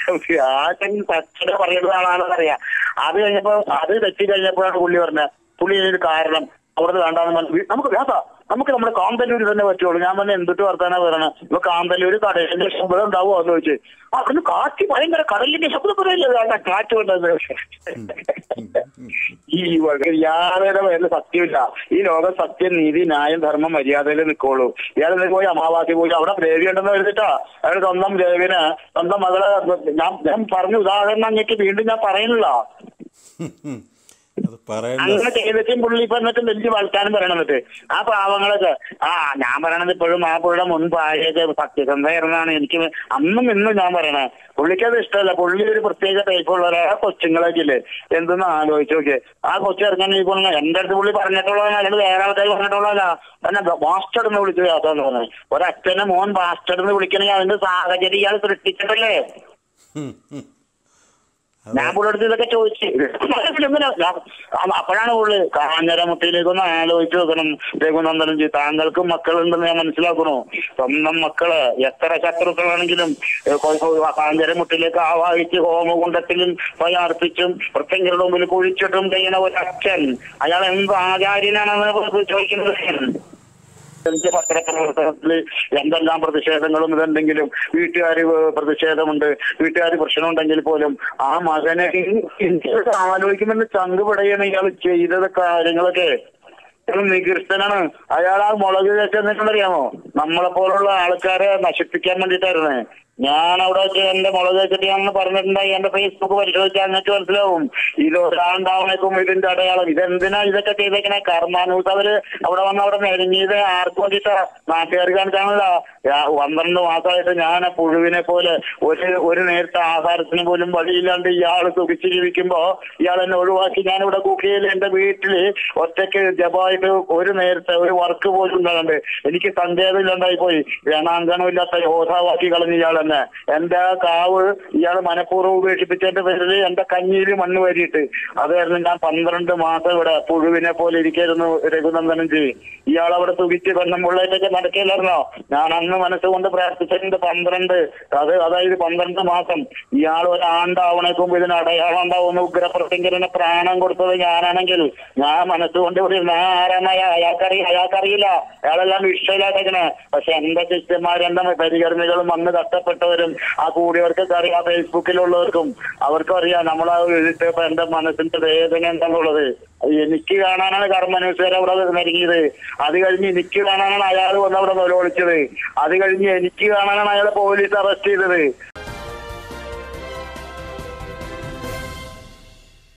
ആശൻ പച്ചട പറയുന്ന ആളാണെന്ന് അറിയാം അത് കഴിഞ്ഞപ്പോ അത് തെറ്റി കഴിഞ്ഞപ്പോഴാണ് പുള്ളി പറഞ്ഞത് പുള്ളി ഇതിന് കാരണം അവിടുന്ന് വേണ്ടാന്ന് പറഞ്ഞു നമുക്ക് വേണ്ട നമുക്ക് നമ്മുടെ കാന്തല്ലൂര് തന്നെ പറ്റുള്ളൂ ഞാൻ പറഞ്ഞ എന്തിട്ട് വർത്താനാ പറയണേ ഇപ്പൊ കാന്തല്ലൂര് കടലിന്റെ ശബ്ദം ഉണ്ടാവുമോ എന്ന് ചോദിച്ചു ആ അവിടുന്ന് കാറ്റ് ഭയങ്കര കടലിന്റെ ശബ്ദം പറയില്ല വേണ്ട കാറ്റ് കൊണ്ടത് ഈ വക യാതൊരു പേരിൽ സത്യമില്ല ഈ ലോകം സത്യം നീതി ന്യായം ധർമ്മം മര്യാദയിൽ നിൽക്കുള്ളൂ ഇയാൾ എന്നിട്ട് പോയി അമാവാസി പോയി അവിടെ ദേവി ഉണ്ടെന്ന് എഴുതിട്ടാ അയാൾ സ്വന്തം ദേവിന് സ്വന്തം മകളെ ഞാൻ ഞാൻ പറഞ്ഞു ഉദാഹരണം അങ്ങേക്ക് വീണ്ടും ഞാൻ പറയുന്നില്ല അത് പറയേണ്ട അങ്ങനെ ചെയ്തിട്ടും പുള്ളി ഇപ്പൊ എന്നിട്ട് വലിയ വളർത്താനും പറയണം എന്നിട്ട് ആ പാവങ്ങളൊക്കെ ആ ഞാൻ പറയണത് ഇപ്പോഴും ആ പുള്ളിയുടെ മുൻ ഭാര്യയൊക്കെ സത്യസന്ധമായിരുന്നാണ് എനിക്ക് അന്നും ഇന്നും ഞാൻ പറയണേ പുള്ളിക്കത് ഇഷ്ടമല്ല പുള്ളി ഒരു പ്രത്യേക ടൈപ്പുള്ള ഒരു ആ കൊച്ചുങ്ങളൊക്കെ ഇല്ലേ എന്തെന്ന് ആലോചിച്ച് നോക്കിയേ ആ കൊച്ചു ഇറങ്ങാൻ ഈ പറഞ്ഞ എന്റെ അടുത്ത് പുള്ളി പറഞ്ഞിട്ടുള്ളതല്ല അല്ലെങ്കിൽ വേറെ ആൾക്കാർ പറഞ്ഞിട്ടുള്ളതല്ല എന്നെ ബാസ്റ്റഡ് എന്ന് വിളിച്ച് കേട്ടാന്ന് പറഞ്ഞത് ഒരച്ഛനെ മോൻ ബാസ്റ്റഡ് എന്ന് വിളിക്കണമെങ്കിൽ അതിന്റെ സാഹചര്യം ഇയാൾ സൃഷ്ടിച്ചിട്ടല്ലേ ഉം, ഉം. ഞാൻ പുള്ളിയെടുത്ത് ഇതൊക്കെ ചോദിച്ചു ഇങ്ങനെ ഞാൻ- അ- അപ്പോഴാണ് പുള്ളി കാഞ്ഞര മുട്ടിയിലേക്കൊന്ന് ആലോചിച്ച് നോക്കണം രഘുനന്ദനം ജി താങ്കൾക്കും മക്കളുണ്ടെന്ന് ഞാൻ മനസ്സിലാക്കണു സ്വന്തം മക്കള് എത്ര ശത്രുക്കളാണെങ്കിലും ഏ, കൊ- കൊ- കാഞ്ഞര മുട്ടിലേക്ക് ആവാഹിച്ച് ഹോമകുണ്ടത്തിലും പോയി അർപ്പിച്ചും വൃത്തങ്ങളുടെ മുമ്പിൽ കുഴിച്ചിട്ടും ചെയ്യുന്ന ഒരു അച്ഛൻ അയാൾ എന്ത് ആചാര്യനാണെന്ന് ചോദിക്കുന്നത് എനിക്ക് പത്രപ്രവർത്തനത്തിൽ എന്തെല്ലാം പ്രതിഷേധങ്ങളും ഇതുണ്ടെങ്കിലും വീട്ടുകാർ പ്രതിഷേധമുണ്ട് വീട്ടുകാർ പ്രശ്നമുണ്ടെങ്കിൽ പോലും ആ മകനെ എനിക്ക് ആലോചിക്കുമ്പോൾ ചങ്ക് പടയാണ് ഇയാൾ ചെയ്തത് കാര്യങ്ങളൊക്കെ ഇയാൾ നികൃഷ്ടനാണ് അയാൾ ആ മുളക് വെച്ചെന്നിട്ടുണ്ടറിയാമോ നമ്മളെ പോലുള്ള ആൾക്കാരെ നശിപ്പിക്കാൻ വേണ്ടിയിട്ടായിരുന്നേ ഞാൻ അവിടെ വെച്ച് എന്റെ മുളക് വെച്ചിട്ട് ഞാൻ പറഞ്ഞിട്ടുണ്ടായി എന്റെ ഫേസ്ബുക്ക് പരിശോധിച്ചാൽ അങ്ങക്ക് മനസ്സിലാവും ഇത് ഒരാണ്ടാവണേക്കും ഇതിന്റെ അടയാളം ഇതെന്തിനാ ഇതൊക്കെ ചെയ്തേക്കണേ കർമാനൂസ് അവര് അവിടെ വന്ന് അവിടെ നെരുങ്ങിയത് ആർക്ക് വേണ്ടിയിട്ടാ നാട്ടുകാർ കാണിച്ചാണല്ലോ ഞാ- പന്ത്രണ്ട് മാസമായിട്ട് ഞാൻ ആ പുഴുവിനെ പോലെ ഒരു ഒരു നേരത്തെ ആഹാരത്തിന് പോലും വഴിയില്ലാണ്ട് ഇയാൾ സുഖിച്ച് ജീവിക്കുമ്പോ ഇയാൾ എന്നെ ഒഴിവാക്കി ഞാൻ ഇവിടെ കുക്കിയിൽ എന്റെ വീട്ടില് ഒറ്റയ്ക്ക് ജപമായിട്ട് ഒരു നേരത്തെ ഒരു വർക്ക് പോലും ഉണ്ടാകണ്ട് എനിക്ക് സന്ദേഹമില്ലാണ്ടായി പോയി വേണാങ്കണമില്ലാത്ത യോധാവാക്കി കളഞ്ഞ ഇയാൾ തന്നെ എന്റെ ആ കാവ് ഇയാൾ മനഃപൂർവ്വം ഉപേക്ഷിപ്പിച്ചതിന്റെ പേരിൽ എന്റെ കഞ്ഞിയിൽ മണ്ണ് വരിയിട്ട് അതായിരുന്നു ഞാൻ പന്ത്രണ്ട് മാസം ഇവിടെ പുഴുവിനെ പോലെ ഇരിക്കായിരുന്നു രഘുനന്ദനം ജി ഇയാൾ അവിടെ സുഖിച്ച് പെണ്ണുമ്പിള്ളേറ്റൊക്കെ നടക്കില്ലായിരുന്നോ ഞാൻ അന്ന് മനസ്സുകൊണ്ട് പ്രാർത്ഥിച്ചിട്ടുണ്ട് പന്ത്രണ്ട് അത് അതായത് പന്ത്രണ്ട് മാസം ഇയാൾ ഒരാണ്ടാവണേക്കും ഇതിന് അടയാളം ഉണ്ടാവുന്ന ഉഗ്രപ്രത്യങ്കരന് പ്രാണം കൊടുത്തത് ഞാനാണെങ്കിൽ ഞാൻ മനസ്സുകൊണ്ട് ഇവിടെ ഇരുന്ന് ആ ആരാണ് അയാൾ അയാൾക്കറിയില്ല അയാൾക്കറിയില്ല അയാളെല്ലാം ഇഷ്ടമില്ലാത്തേക്കണേ പക്ഷെ എന്റെ ശിഷ്യന്മാർ എന്റെ പരികർമ്മികളും വന്ന് കഷ്ടപ്പെട്ട് ബന്ധപ്പെട്ടവരും ആ കൂടിയവർക്കൊക്കെ അറിയാം ഫേസ്ബുക്കിലുള്ളവർക്കും അവർക്കും അറിയാം നമ്മൾ ആ എഴുതിയപ്പോ എന്റെ മനസ്സിന്റെ വേദന എന്താണുള്ളത് അത് എനിക്ക് കാണാനാണ് കർമ്മനുസര അവിടെ നൽകിയത് അത് കഴിഞ്ഞ് എനിക്ക് കാണാനാണ് അയാൾ വന്ന് അവിടെ നിലവിളിച്ചത് അത് കഴിഞ്ഞ് എനിക്ക് കാണാനാണ് അയാളെ പോലീസ് അറസ്റ്റ് ചെയ്തത്